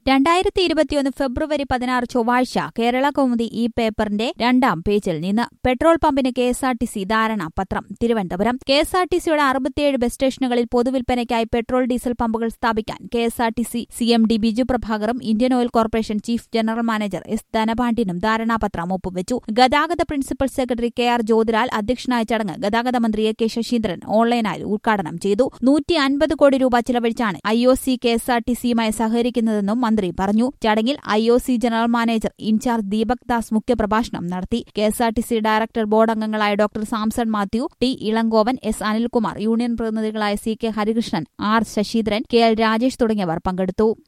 രണ്ടായിരത്തി ഇരുപത്തിയൊന്ന് ഫെബ്രുവരി പതിനാറ് ചൊവ്വാഴ്ച കേരള കൗമുദി ഈ പേപ്പറിന്റെ രണ്ടാം പേജിൽ നിന്ന് പെട്രോൾ പമ്പിന് K S R T C ധാരണാപത്രം Thiruvananthapuram K S R T സിയുടെ അറുപത്തിയേഴ് ബസ് സ്റ്റേഷനുകളിൽ പൊതുവിൽപ്പനയ്ക്കായി പെട്രോൾ ഡീസൽ പമ്പുകൾ സ്ഥാപിക്കാൻ K S R T C C M D Biju പ്രഭാകറും Indian Oil Corporation chief general manager S ധനപാണ്ഡ്യനും ധാരണാപത്രം ഒപ്പുവച്ചു ഗതാഗത principal secretary K R Jyothilal അധ്യക്ഷനായ ചടങ്ങ് ഗതാഗത മന്ത്രി എ കെ ശശീന്ദ്രൻ ഓൺലൈനായി ഉദ്ഘാടനം ചെയ്തു നൂറ്റി അൻപത് കോടി രൂപ ചിലവഴിച്ചാണ് I O C K S R T സിയുമായി സഹകരിക്കുന്നതെന്നും മന്ത്രി പറഞ്ഞു ചടങ്ങിൽ I O C general manager incharge Deepak Das മുഖ്യപ്രഭാഷണം നടത്തി K S R T C director board അംഗങ്ങളായ doctor Samson Mathew T Elangovan S Anilkumar union പ്രതിനിധികളായ C K Harikrishnan R Sasindran K L Rajesh തുടങ്ങിയവർ പങ്കെടുത്തു